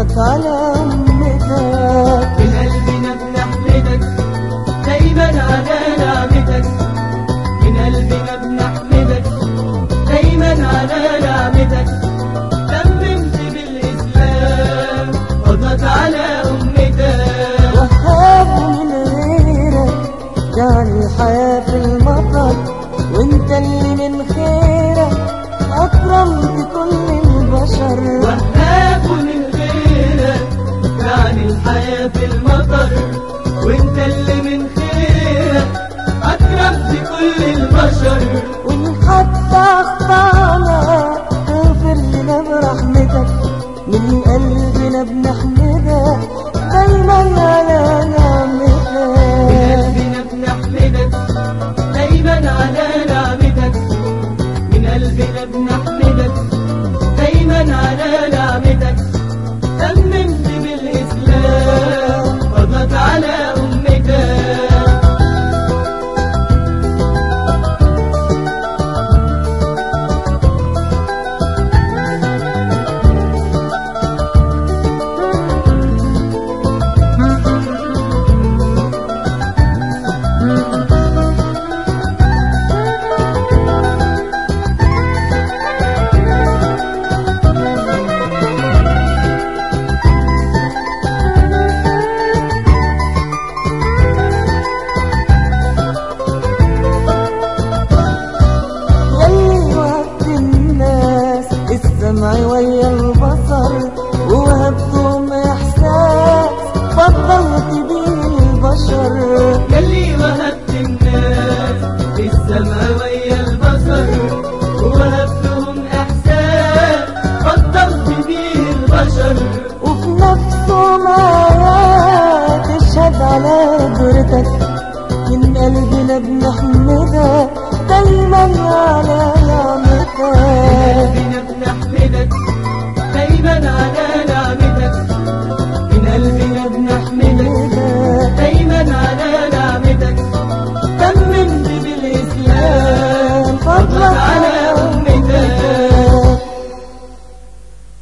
فضلك على أمتك من قلبنا بنحمدك دايما على نعمتك من قلبنا بنحمدك دايما على نعمتك تممت بالإسلام فضلك على أمتك وهاب من غيرك جعل الحياة في المطر وانت اللي من خيرك أكرمت كل البشر وهاب من غيرك يعني الحياة في المطر وانت اللي من خيرك أكرمت كل البشر وإن حتى أخطأنا اغفر لنا برحمتك من قلبنا بنحمدك دايما على من نعمتك قلبنا بنحمدك دايما على نعمتك من قلبنا بنحمدك دايما على نعمتك تممت بالإسلام فضلك على أمتك يلي وهبت الناس السمع ويا البصر ووهبتهم إحساس فضلت بيه البشر يلي وهبت الناس السمع ويا البصر ووهبتهم احسان فضلت بيه البشر وفي نفسه معايا تشهد على قدرتك من قلبنا بنحمدك دايما على نعمتك قلبنا بنحمدك دايما على